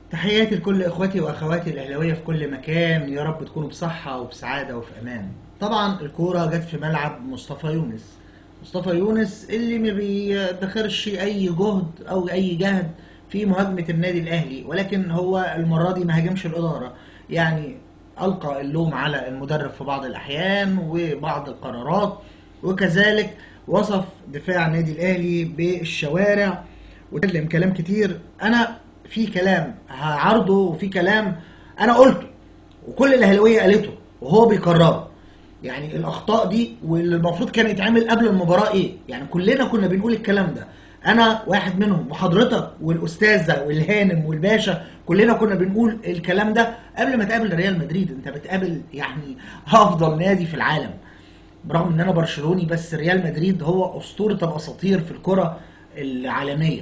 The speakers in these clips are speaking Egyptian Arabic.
تحياتي لكل اخواتي واخواتي الاهلاويه في كل مكان يا رب تكونوا بصحه وبسعاده وفي امان طبعا الكوره جت في ملعب مصطفى يونس مصطفى يونس اللي ما بيدخرش اي جهد او اي جهد في مهاجمه النادي الاهلي ولكن هو المره دي ما هاجمش الاداره يعني القى اللوم على المدرب في بعض الاحيان وبعض القرارات وكذلك وصف دفاع النادي الاهلي بالشوارع واتكلم كلام كتير انا في كلام هعرضه وفي كلام انا قلته وكل الاهلاويه قالته وهو بيكرره يعني الاخطاء دي واللي المفروض كان يتعمل قبل المباراه ايه يعني كلنا كنا بنقول الكلام ده انا واحد منهم وحضرتك والاستاذه والهانم والباشا كلنا كنا بنقول الكلام ده قبل ما تقابل ريال مدريد انت بتقابل يعني افضل نادي في العالم برغم ان انا برشلوني بس ريال مدريد هو اسطوره الاساطير في الكره العالميه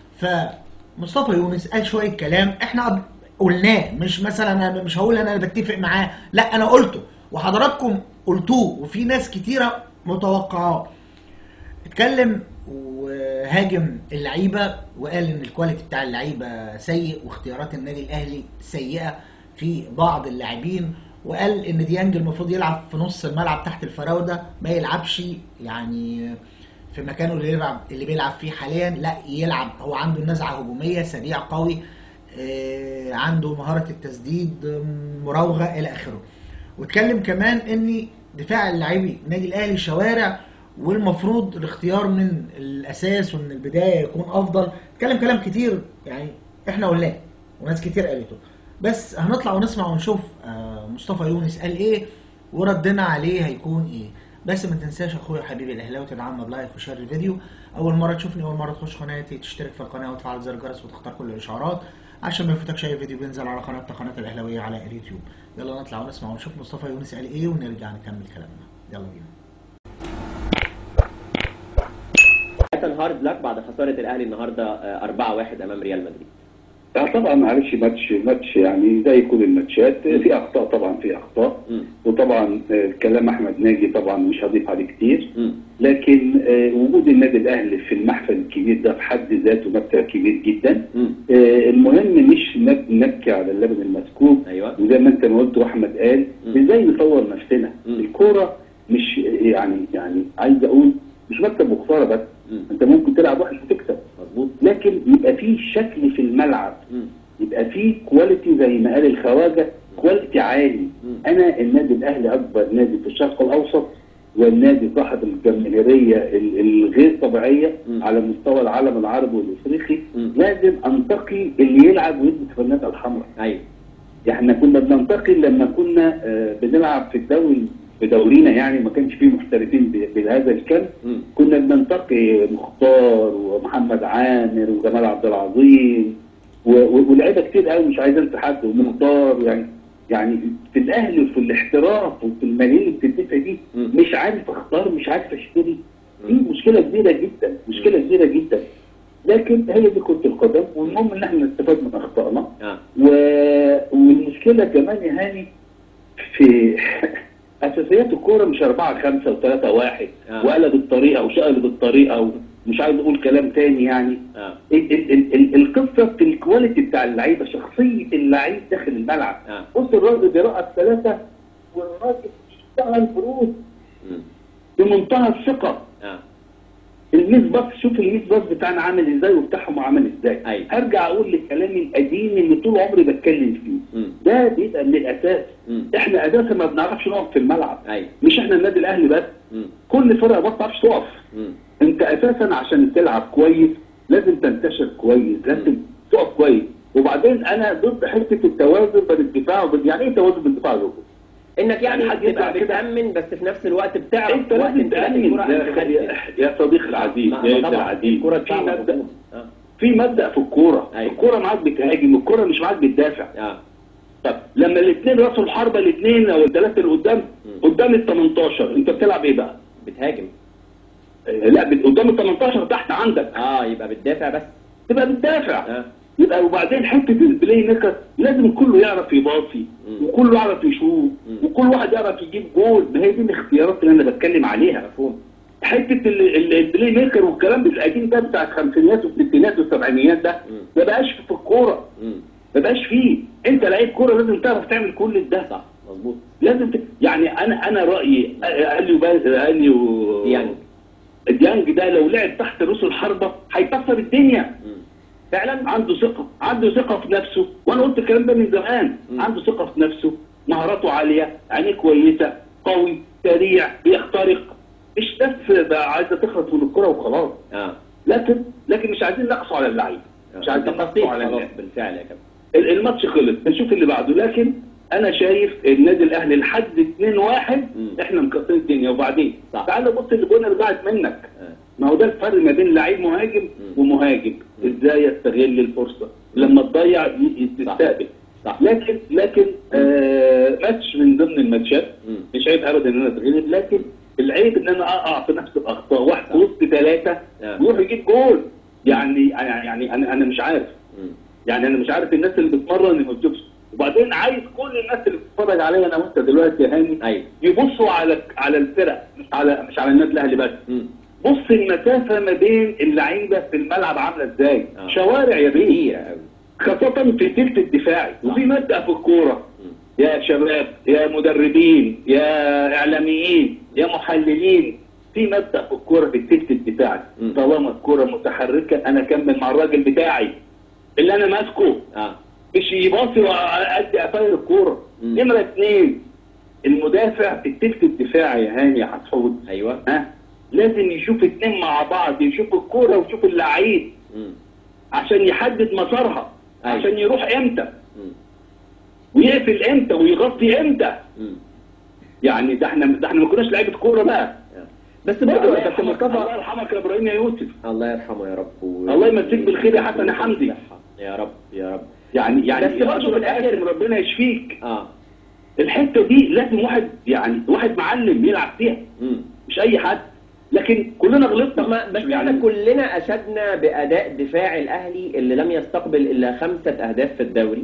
فمصطفى يونس قال شويه كلام احنا قلناه مش مثلا انا مش هقول انا بتفق معاه لا انا قلته وحضراتكم قلتوه وفي ناس كتيره متوقعاه اتكلم وهاجم اللعيبه وقال ان الكواليتي بتاع اللعيبه سيء واختيارات النادي الاهلي سيئه في بعض اللاعبين وقال ان ديانج المفروض يلعب في نص الملعب تحت الفراوده ما يلعبش يعني في مكانه اللي بيلعب اللي بيلعب فيه حاليا لا يلعب هو عنده نزعه هجوميه سريع قوي آه، عنده مهاره التسديد مراوغه الى اخره واتكلم كمان ان دفاع اللاعبي النادي الاهلي شوارع والمفروض الاختيار من الاساس ومن البدايه يكون افضل اتكلم كلام كتير يعني احنا قلناه وناس كتير قالته بس هنطلع ونسمع ونشوف آه، مصطفى يونس قال ايه وردنا عليه هيكون ايه بس ما تنساش اخويا وحبيبي الاهلاوي تدعمنا بلايك وشير الفيديو اول مره تشوفني اول مره تخش قناتي تشترك في القناه وتفعل زر الجرس وتختار كل الاشعارات عشان ما يفوتكش اي فيديو بينزل على قناتنا قناه الاهلاويه على اليوتيوب يلا نطلع ونسمع ونشوف مصطفى يونس قال ايه ونرجع نكمل كلامنا يلا بينا كان هارد لك بعد خساره الاهلي النهارده آه، 4-1 امام ريال مدريد لا طبعا معلش ماتش ماتش يعني زي كل الماتشات في اخطاء طبعا في اخطاء مم. وطبعا آه، كلام احمد ناجي طبعا مش هضيف عليه كتير مم. لكن آه، وجود النادي الاهلي في المحفل الكبير ده في حد ذاته مبدأ كبير جدا مم. آه، المهم مش نب- نبكي على اللبن المسكوب ايوه وزي ما انت ما قلت واحمد قال مم. ازاي نطور نفسنا مم. الكوره مش يعني يعني عايز اقول مش مكسب وخساره بس مم. انت ممكن تلعب وحش وتكسب مظبوط لكن يبقى في شكل في الملعب مم. يبقى في كواليتي زي ما قال الخواجه كواليتي عالي مم. انا النادي الاهلي اكبر نادي في الشرق الاوسط والنادي صاحب الجماهيريه ال- الغير طبيعيه مم. على مستوى العالم العربي والافريقي مم. لازم انتقي اللي يلعب ويلبس فانات الحمراء ايوه احنا كنا بننتقي لما كنا آه، بنلعب في الدوري في دورينا يعني ما كانش فيه محترفين ب- بهذا الكم مم. كنا بننتقي مختار ومحمد عامر وجمال عبد العظيم و- و- ولاعيبه كتير قوي مش عايز انسى حد ومختار يعني يعني في الاهلي وفي الاحتراف وفي الملايين اللي بتدفع دي مم. مش عارف اختار مش عارف اشتري دي مم. مشكله كبيره جدا مشكله كبيره جدا لكن هي دي كره القدم والمهم ان احنا نستفاد من اخطائنا اه و... والمشكله كمان يا هاني في اساسيات الكوره مش 4 5 و3 1 آه. وقلب الطريقه وشقلب الطريقه ومش عايز اقول كلام تاني يعني اه ال ال ال ال القصه في الكواليتي بتاع اللعيبه شخصيه اللعيب داخل الملعب اه بص الراجل بيرقص ثلاثه والراجل اشتغل فروض مم. بمنتهى الثقه اه الميس باص شوف الميس باص بتاعنا عامل ازاي وبتاعهم عامل ازاي أيوة. ارجع اقول لكلامي القديم اللي طول عمري بتكلم فيه مم. ده بيبقى من الاساس مم. احنا اساسا ما بنعرفش نقف في الملعب ايوه مش احنا النادي الاهلي بس مم. كل فرقه ما بتعرفش تقف مم. انت اساسا عشان تلعب كويس لازم تنتشر كويس لازم تقف كويس وبعدين انا ضد حته التوازن بين الدفاع وبين يعني ايه توازن بين الدفاع والهجوم؟ انك يعني يعني حد يطلع تبقى كده. بتأمن بس في نفس الوقت بتعرف انت وقت لازم انتهاء تأمن الكرة يا, أن تخلي- يا- يا صديقي العزيز ما- يا ما ابن طبعا العزيز الكرة في بتاعها مبدا مظبوط. اه في مبدا في الكوره أيوة. الكوره معاك بتهاجم الكوره مش معاك بتدافع اه طب لما الاثنين راسوا الحربه الاثنين او الثلاثه اللي قدام مم. قدام ال 18 انت بتلعب ايه بقى؟ بتهاجم آه، لا بت- قدام ال 18 تحت عندك اه يبقى بتدافع بس تبقى بتدافع اه يبقى وبعدين حته البلاي ميكر لازم كله يعرف يباصي مم. وكله يعرف يشوط مم. وكل واحد يعرف يجيب جول ما هي دي الاختيارات اللي انا بتكلم عليها مفهوم حته ال- ال- البلاي ميكر والكلام القديم ده بتاع الخمسينيات والستينات والسبعينيات ده مم. ما بقاش في الكوره مم. ما يبقاش فيه انت لعيب كوره لازم تعرف تعمل كل ده صح مظبوط لازم ت... يعني انا انا رايي قال لي وباز- قال لي و... ديانج. ديانج ده لو لعب تحت رؤوس الحربه هيكسر الدنيا مم. فعلا عنده ثقه عنده ثقه في نفسه وانا قلت الكلام ده من زمان مم. عنده ثقه في نفسه مهاراته عاليه عينيه كويسه قوي سريع بيخترق مش بس بقى عايزه تخلص من الكره وخلاص اه لكن لكن مش عايزين نقصوا على اللعيب مش عايزين تفاصيل نقصوا على خلاص اللعيب بالفعل يا كابتن ال- الماتش خلص نشوف اللي بعده لكن انا شايف النادي الاهلي لحد 2 1 مم. احنا مكسرين الدنيا وبعدين صح. تعال بص اللي جونا اللي ضاعت منك آه. ما هو ده الفرق ما بين لعيب مهاجم مم. ومهاجم ازاي يستغل الفرصه لما تضيع ي- صح. تستقبل صح لكن لكن آه ماتش من ضمن الماتشات مم. مش عيب ابدا ان انا اتغلب لكن العيب ان انا اقع في نفس الاخطاء واحد في وسط ثلاثه آه. يروح يجيب جول يعني يعني انا انا مش عارف مم. يعني انا مش عارف الناس اللي بتتمرن ما بتشوفش وبعدين عايز كل الناس اللي بتتفرج عليا انا وانت دلوقتي يا هاني ايوه يبصوا على على الفرق مش على مش على النادي الاهلي بس مم. بص المسافه ما بين اللعيبه في الملعب عامله ازاي آه. شوارع يا بيه كبيرة قوي خاصه في تلت الدفاعي وفي مبدا في الكوره مم. يا شباب يا مدربين يا اعلاميين يا محللين في مبدا في الكوره في التلت الدفاعي مم. طالما الكوره متحركه انا اكمل مع الراجل بتاعي اللي انا ماسكه اه مش يباصي وادي افاير الكوره مم. نمره اثنين المدافع في التلت الدفاعي يا هاني يا حسود ايوه ها لازم يشوف اتنين مع بعض يشوف الكوره ويشوف اللعيب مم. عشان يحدد مسارها أيوة. عشان يروح امتى مم. ويقفل امتى ويغطي امتى مم. يعني ده احنا ده احنا ما كناش لعيبه كوره بقى آه. بس برضه الله يا كابتن يرحمك الله مصطفى يرحمك يا ابراهيم يا يوسف الله يرحمه يا رب و... الله يمسيك بالخير يا حسن يا حمدي. يا رب يا رب يعني يعني بس برضه في الآخر- ربنا يشفيك اه الحته دي لازم واحد يعني واحد معلم يلعب فيها مم. مش اي حد لكن كلنا غلطنا طب ما بس يعني احنا كلنا اشدنا باداء دفاع الاهلي اللي لم يستقبل الا خمسه اهداف في الدوري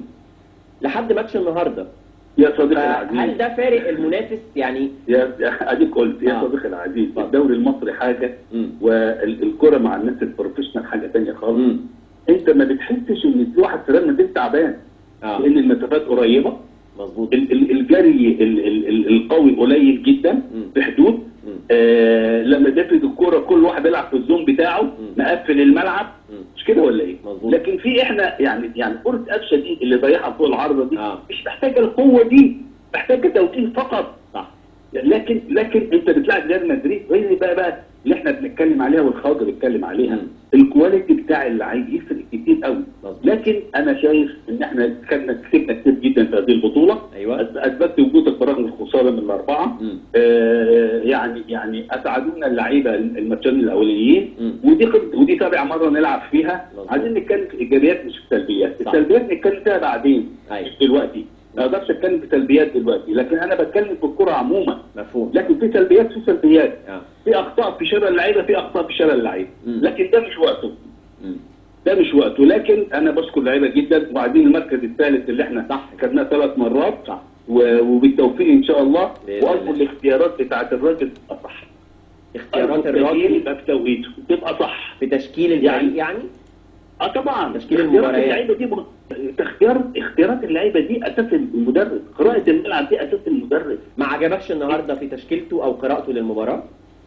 لحد ماتش النهارده يا صديقي فهل العزيز ده فارق المنافس يعني يا يا- اديك قلت يا آه. صديقي العزيز اتفضل. الدوري المصري حاجه مم. والكره مع الناس البروفيشنال حاجه ثانيه خالص مم. انت ما بتحسش ان في واحد في ريال مدريد تعبان اه لان المسافات قريبه مظبوط ال- ال- الجري ال- ال- ال- القوي قليل جدا مم. بحدود مم. آه لما تفرد الكوره كل واحد يلعب في الزون بتاعه مقفل الملعب مم. مش كده ولا ايه؟ مظبوط. لكن في احنا يعني يعني كره قفشه دي اللي ضيعها فوق العارضه دي آه. مش محتاجه القوه دي محتاجه توجيه فقط صح لكن لكن انت بتلعب ريال مدريد وهي بقى بقى اللي احنا بنتكلم عليها والخاضر بيتكلم عليها مم. الكواليتي بتاع اللعيب يفرق كتير قوي مظبوط. لكن انا شايف ان احنا كنا كسبنا كتير جدا في هذه البطوله أيوة. أث- اثبتت وجودك برغم الخساره من الاربعه مم. آه يعني يعني اسعدونا اللعيبه الماتشين الاولانيين مم. ودي قد- ودي سابع مره نلعب فيها مظبوط. عايزين نتكلم في الايجابيات مش في السلبيات صح. السلبيات نتكلم فيها بعدين أيوة. مش دلوقتي ما اقدرش اتكلم في سلبيات دلوقتي لكن انا بتكلم في الكره عموما مفهوم لكن في سلبيات في سلبيات اه في اخطاء في شراء اللعيبه في اخطاء في شراء اللعيبه مم. لكن ده مش وقته مم. ده مش وقته لكن انا بشكر اللعيبه جدا وبعدين المركز الثالث اللي احنا صح. خدناه ثلاث مرات صح. و- وبالتوفيق ان شاء الله بإذن وارجو الله. الاختيارات بتاعت الراجل تبقى صح اختيارات التغيير الراجل يبقى في توقيته تبقى صح في تشكيل الفريق يعني اه طبعا تشكيل اختيارات المباريات. اللعيبه دي م- اختيار اختيارات اللعيبه دي اساس المدرب قراءه الملعب دي اساس المدرب ما عجبكش النهارده في تشكيلته او قراءته للمباراه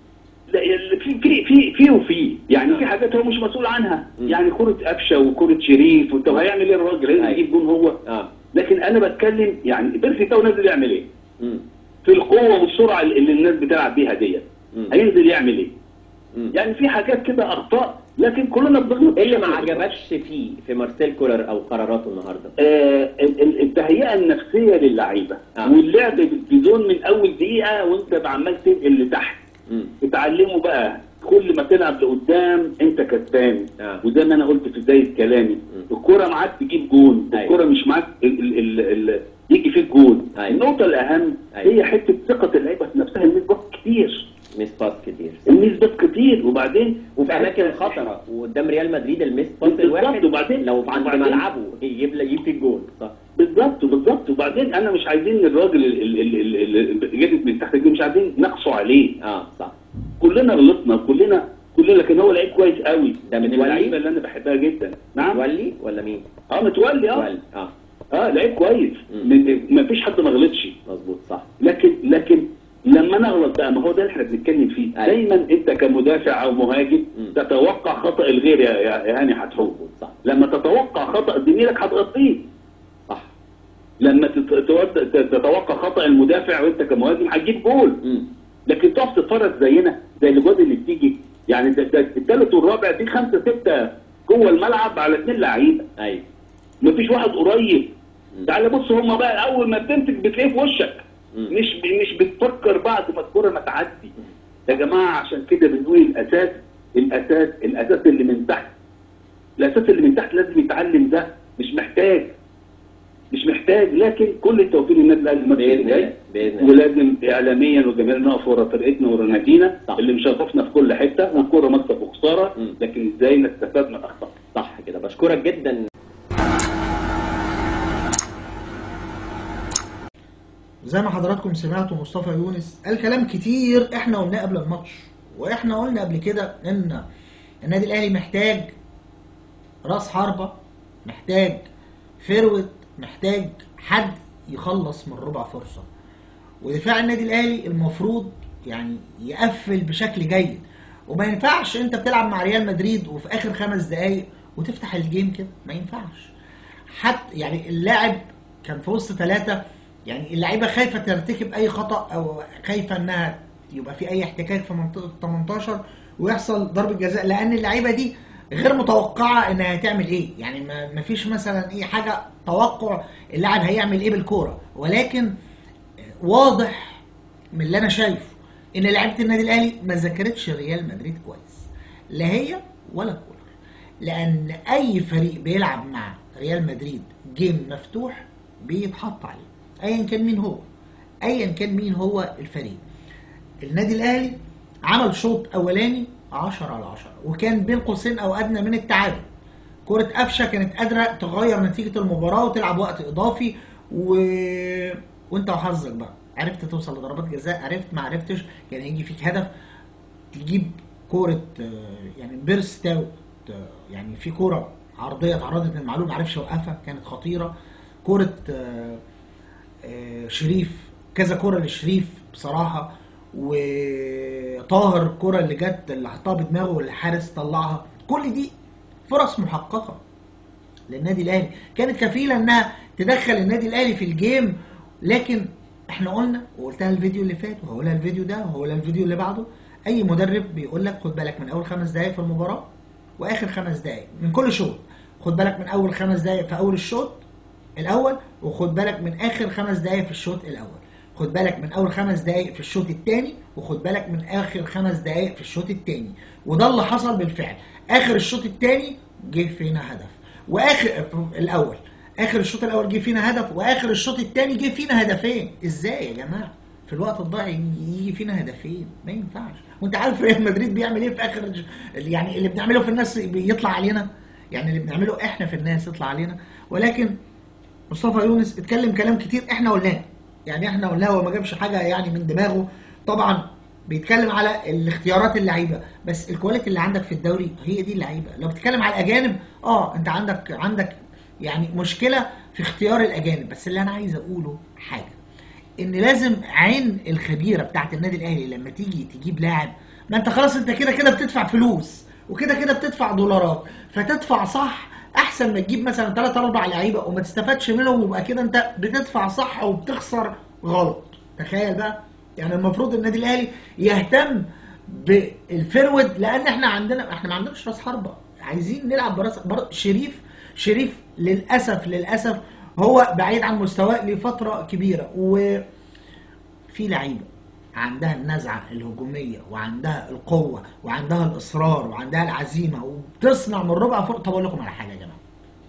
لا ال- في في في في وفي يعني نعم. في حاجات هو مش مسؤول عنها مم. يعني كرة قفشه وكرة شريف طب هيعمل ايه الراجل؟ هينزل أيوة. يجيب جون هو اه لكن انا بتكلم يعني بيرسي تاو نازل يعمل ايه؟ مم. في القوه والسرعه اللي الناس بتلعب بيها ديت مم. هينزل يعمل ايه؟ مم. يعني في حاجات كده اخطاء لكن كلنا بنغلط ايه اللي ما عجبكش فيه في مارسيل كولر او قراراته النهارده آه ال- ال- التهيئه النفسيه للعيبه آه. واللعب بالبيزون من اول دقيقه وانت عمال تنقل لتحت مم. اتعلموا بقى كل ما تلعب لقدام انت كسبان آه. وزي ما انا قلت في بدايه كلامي الكوره معاك تجيب جون أيوة. الكوره مش معاك ال ال ال ال يجي فيك جون أيوة. النقطه الاهم أيوة. هي حته ثقه اللعيبه في نفسها النسبات كتير ميس باس كتير النسبات كتير وبعدين وفي اماكن خطره وقدام ريال مدريد الميس باس بالظبط، الواحد وبعدين- لو عند وبعدين- ملعبه يجيب يجيب فيك جول صح بالظبط بالظبط وبعدين انا مش عايزين الراجل ال- ال- ال- ال- اللي جدد من تحت دي مش عايزين نقصوا عليه اه صح كلنا غلطنا كلنا كلنا لكن هو لعيب كويس قوي ده من متولي؟ اللعيبه اللي انا بحبها جدا نعم متولي ولا مين؟ اه متولي اه متولي اه اه لعيب كويس مم. ما فيش حد ما غلطش مظبوط صح لكن لكن لما نغلط بقى ما هو ده اللي احنا بنتكلم فيه أيوة. دايما انت كمدافع او مهاجم مم. تتوقع خطا الغير يا يا يا هاني هتحوه صح لما تتوقع خطا زميلك هتغطيه صح لما تت- تود- تتوقع خطا المدافع وانت كمهاجم هتجيب جول مم. لكن تقف تتفرج زينا زي الاجواد اللي بتيجي يعني ده- ده الثالث والرابع دي خمسه سته جوه الملعب على اثنين لعيبه ايوه مفيش واحد قريب مم. تعالى بص هما بقى اول ما بتمسك بتلاقيه في وشك مم. مش مش بتفكر بعد ما الكوره ما تعدي يا جماعه عشان كده بنقول الاساس الاساس الاساس اللي من تحت الاساس اللي من تحت لازم يتعلم ده مش محتاج مش محتاج لكن كل التوفيق للنادي الاهلي الماتش باذن الجاي الله باذن الله ولازم اعلاميا وجماهير نقف ورا فرقتنا ورا نادينا صح. اللي مشرفنا في كل حته والكوره مكسب وخساره مم. لكن ازاي نستفاد من الاخطاء صح كده بشكرك جدا زي ما حضراتكم سمعتوا مصطفى يونس قال كلام كتير احنا قلناه قبل الماتش واحنا قلنا قبل كده ان النادي الاهلي محتاج راس حربة محتاج فيروت محتاج حد يخلص من ربع فرصة ودفاع النادي الاهلي المفروض يعني يقفل بشكل جيد وما ينفعش انت بتلعب مع ريال مدريد وفي اخر خمس دقايق وتفتح الجيم كده ما ينفعش حتى يعني اللاعب كان في وسط ثلاثة يعني اللعيبة خايفة ترتكب أي خطأ أو خايفة إنها يبقى في أي احتكاك في منطقة 18 ويحصل ضربة جزاء لأن اللعيبة دي غير متوقعة إنها هتعمل إيه يعني ما ما فيش مثلا إيه حاجة توقع اللاعب هيعمل إيه بالكورة ولكن واضح من اللي أنا شايفه إن لعيبة النادي الأهلي ما ذاكرتش ريال مدريد كويس لا هي ولا كولر لان اي فريق بيلعب مع ريال مدريد جيم مفتوح بيتحط عليه ايا كان مين هو ايا كان مين هو الفريق النادي الاهلي عمل شوط اولاني 10 على 10 وكان بين قوسين او ادنى من التعادل كرة قفشه كانت قادره تغير نتيجه المباراه وتلعب وقت اضافي و... وانت وحظك بقى عرفت توصل لضربات جزاء عرفت ما عرفتش كان هيجي فيك هدف تجيب كورة آه، يعني بيرس تاو آه، يعني في كورة عرضية اتعرضت من معلول معرفش يوقفها كانت خطيرة كورة آه، آه، شريف كذا كورة لشريف بصراحة وطاهر الكورة اللي جت اللي حطها بدماغه والحارس طلعها كل دي فرص محققة للنادي الاهلي كانت كفيله انها تدخل النادي الاهلي في الجيم لكن احنا قلنا وقلتها الفيديو اللي فات وهقولها الفيديو ده وهقولها الفيديو اللي بعده اي مدرب بيقول لك خد بالك من اول خمس دقائق في المباراه واخر خمس دقائق من كل شوط خد بالك من اول خمس دقائق في اول الشوط الاول وخد بالك من اخر خمس دقائق في الشوط الاول خد بالك من اول خمس دقائق في الشوط الثاني وخد بالك من اخر خمس دقائق في الشوط الثاني وده اللي حصل بالفعل اخر الشوط الثاني جه فينا هدف واخر الاول اخر الشوط الاول جه فينا هدف واخر الشوط الثاني جه فينا هدفين ازاي يا جماعه في الوقت الضايع يجي فينا هدفين ما ينفعش وانت عارف ريال مدريد بيعمل ايه في اخر الج- يعني اللي بنعمله في الناس بيطلع علينا يعني اللي بنعمله احنا في الناس يطلع علينا ولكن مصطفى يونس اتكلم كلام كتير احنا قلناه يعني احنا قلناه وما جابش حاجه يعني من دماغه طبعا بيتكلم على الاختيارات اللعيبه بس الكواليتي اللي عندك في الدوري هي دي اللعيبه لو بتتكلم على الاجانب اه انت عندك عندك يعني مشكله في اختيار الاجانب بس اللي انا عايز اقوله حاجه ان لازم عين الخبيره بتاعت النادي الاهلي لما تيجي تجيب لاعب ما انت خلاص انت كده كده بتدفع فلوس وكده كده بتدفع دولارات فتدفع صح احسن ما تجيب مثلا 3 4 لعيبه وما تستفادش منهم ويبقى كده انت بتدفع صح وبتخسر غلط تخيل بقى يعني المفروض النادي الاهلي يهتم بالفرود لان احنا عندنا احنا ما عندناش راس حربه عايزين نلعب براس بر... شريف شريف للاسف للاسف هو بعيد عن مستواه لفتره كبيره و في لعيبه عندها النزعه الهجوميه وعندها القوه وعندها الاصرار وعندها العزيمه وبتصنع من ربع فرق طب اقول لكم على حاجه يا جماعه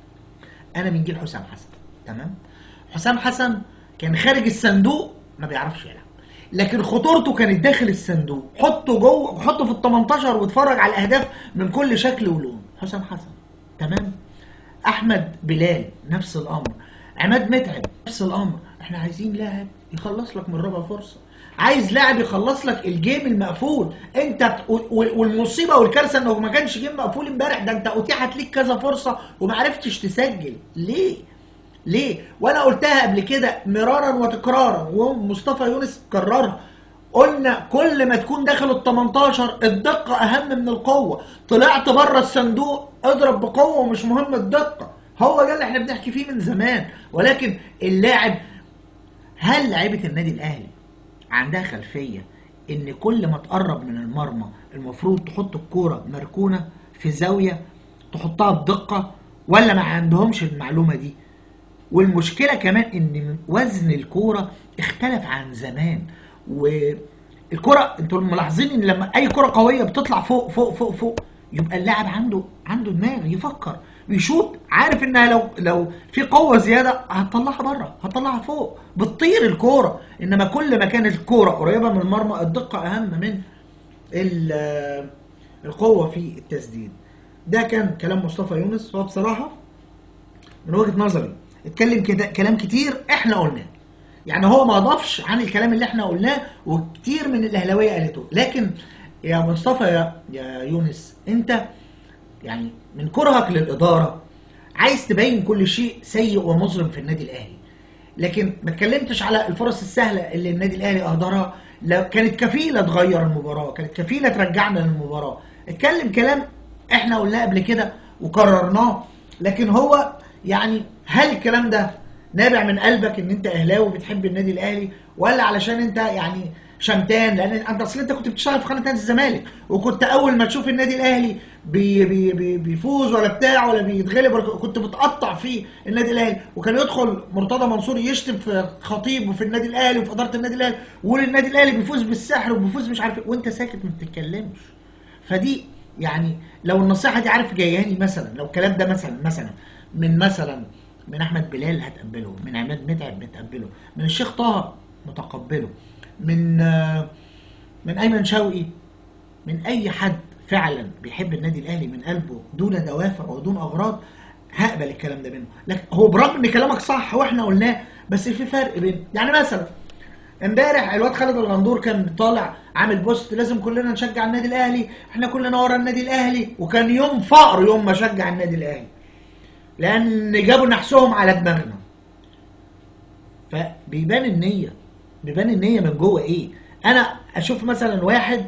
انا من جيل حسام حسن تمام حسام حسن كان خارج الصندوق ما بيعرفش يلعب لكن خطورته كانت داخل الصندوق حطه جوه حطه في ال 18 واتفرج على الاهداف من كل شكل ولون حسام حسن تمام احمد بلال نفس الامر عماد متعب نفس الامر احنا عايزين لاعب يخلص لك من ربع فرصه عايز لاعب يخلص لك الجيم المقفول انت بت- وال- والمصيبه والكارثه انه ما كانش جيم مقفول امبارح ده انت اتيحت ليك كذا فرصه وما عرفتش تسجل ليه ليه وانا قلتها قبل كده مرارا وتكرارا ومصطفى يونس كررها قلنا كل ما تكون داخل ال 18 الدقة أهم من القوة طلعت بره الصندوق اضرب بقوة ومش مهم الدقة هو ده اللي احنا بنحكي فيه من زمان ولكن اللاعب هل لعيبة النادي الأهلي عندها خلفية إن كل ما تقرب من المرمى المفروض تحط الكورة مركونة في زاوية تحطها بدقة ولا ما عندهمش المعلومة دي والمشكلة كمان إن وزن الكورة اختلف عن زمان والكرة انتوا ملاحظين ان لما اي كرة قوية بتطلع فوق فوق فوق فوق يبقى اللاعب عنده عنده دماغ يفكر ويشوط عارف انها لو لو في قوة زيادة هتطلعها بره هتطلعها فوق بتطير الكورة انما كل ما كانت الكورة قريبة من المرمى الدقة اهم من ال- القوة في التسديد ده كان كلام مصطفى يونس هو بصراحة من وجهة نظري اتكلم كده كلام كتير احنا قلناه يعني هو ما اضافش عن الكلام اللي احنا قلناه وكتير من الاهلاويه قالته لكن يا مصطفى يا, يا يونس انت يعني من كرهك للاداره عايز تبين كل شيء سيء ومظلم في النادي الاهلي لكن ما اتكلمتش على الفرص السهله اللي النادي الاهلي اهدرها لو كانت كفيله تغير المباراه كانت كفيله ترجعنا للمباراه اتكلم كلام احنا قلناه قبل كده وكررناه لكن هو يعني هل الكلام ده نابع من قلبك ان انت اهلاوي بتحب النادي الاهلي ولا علشان انت يعني شمتان لان انت اصل انت كنت بتشتغل في قناه نادي الزمالك وكنت اول ما تشوف النادي الاهلي بي بي بي بيفوز ولا بتاع ولا بيتغلب ولا كنت بتقطع في النادي الاهلي وكان يدخل مرتضى منصور يشتم في خطيب وفي النادي الاهلي وفي اداره النادي الاهلي ويقول النادي الاهلي بيفوز بالسحر وبيفوز مش عارف ايه وانت ساكت ما بتتكلمش فدي يعني لو النصيحه دي عارف جاياني مثلا لو الكلام ده مثلا مثلا من مثلا من احمد بلال هتقبله من عماد متعب بتقبله من الشيخ طه متقبله من آه، من ايمن شوقي من اي حد فعلا بيحب النادي الاهلي من قلبه دون دوافع ودون اغراض هقبل الكلام ده منه لكن هو برغم ان كلامك صح واحنا قلناه بس في فرق بين يعني مثلا امبارح الواد خالد الغندور كان طالع عامل بوست لازم كلنا نشجع النادي الاهلي احنا كلنا ورا النادي الاهلي وكان يوم فقر يوم ما شجع النادي الاهلي لان جابوا نحسهم على دماغنا فبيبان النية بيبان النية من جوه ايه انا اشوف مثلا واحد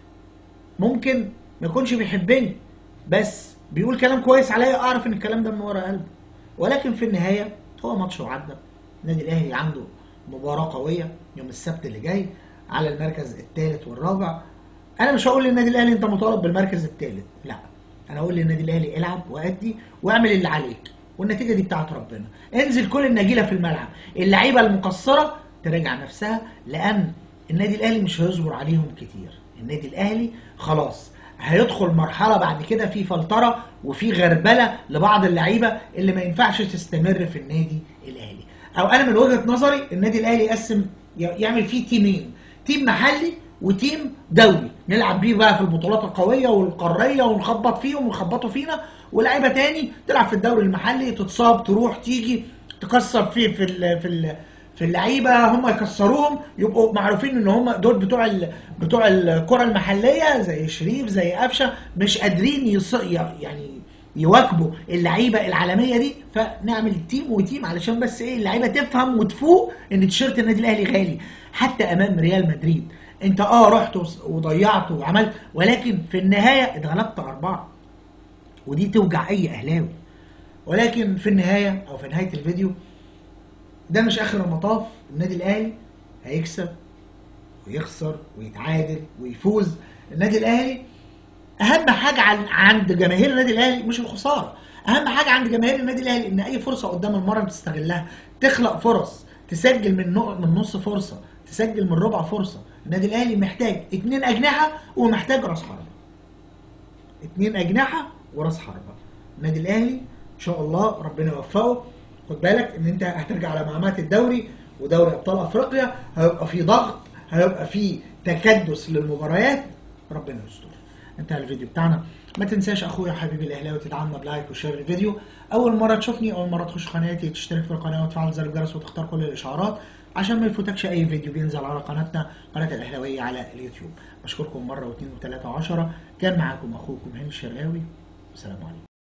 ممكن ما يكونش بيحبني بس بيقول كلام كويس عليا اعرف ان الكلام ده من ورا قلبه ولكن في النهاية هو ماتش وعدى النادي الاهلي عنده مباراة قوية يوم السبت اللي جاي على المركز الثالث والرابع انا مش هقول للنادي الاهلي انت مطالب بالمركز الثالث لا انا اقول للنادي الاهلي العب وادي واعمل اللي عليك والنتيجه دي بتاعت ربنا انزل كل النجيله في الملعب اللعيبه المقصره تراجع نفسها لان النادي الاهلي مش هيصبر عليهم كتير النادي الاهلي خلاص هيدخل مرحله بعد كده في فلتره وفي غربله لبعض اللعيبه اللي ما ينفعش تستمر في النادي الاهلي او انا من وجهه نظري النادي الاهلي يقسم يعمل فيه تيمين تيم محلي وتيم دولي نلعب بيه بقى في البطولات القويه والقاريه ونخبط فيهم ونخبطوا فينا ولاعيبه تاني تلعب في الدوري المحلي تتصاب تروح تيجي تكسر في في ال في ال في اللعيبه هم يكسروهم يبقوا معروفين ان هم دول بتوع ال بتوع الكره المحليه زي شريف زي قفشه مش قادرين يص يعني يواكبوا اللعيبه العالميه دي فنعمل تيم وتيم علشان بس ايه اللعيبه تفهم وتفوق ان تيشيرت النادي الاهلي غالي حتى امام ريال مدريد انت اه رحت وضيعت وعملت ولكن في النهايه اتغلبت اربعه ودي توجع اي اهلاوي ولكن في النهايه او في نهايه الفيديو ده مش اخر المطاف النادي الاهلي هيكسب ويخسر ويتعادل ويفوز النادي الاهلي اهم حاجه عن عند جماهير النادي الاهلي مش الخساره اهم حاجه عند جماهير النادي الاهلي ان اي فرصه قدام المرمى تستغلها تخلق فرص تسجل من من نص فرصه تسجل من ربع فرصه النادي الاهلي محتاج اتنين اجنحه ومحتاج راس حربه اتنين اجنحه وراس حربه النادي الاهلي ان شاء الله ربنا يوفقه خد بالك ان انت هترجع على معمعة الدوري ودوري ابطال افريقيا هيبقى في ضغط هيبقى في تكدس للمباريات ربنا يستر انتهى الفيديو بتاعنا ما تنساش اخويا حبيبي الاهلاوي تدعمنا بلايك وشير الفيديو اول مره تشوفني اول مره تخش قناتي تشترك في القناه وتفعل زر الجرس وتختار كل الاشعارات عشان ما يفوتكش اي فيديو بينزل على قناتنا قناه الاهلاويه على اليوتيوب بشكركم مره واثنين وثلاثه وعشره كان معاكم اخوكم هاني الشرقاوي والسلام عليكم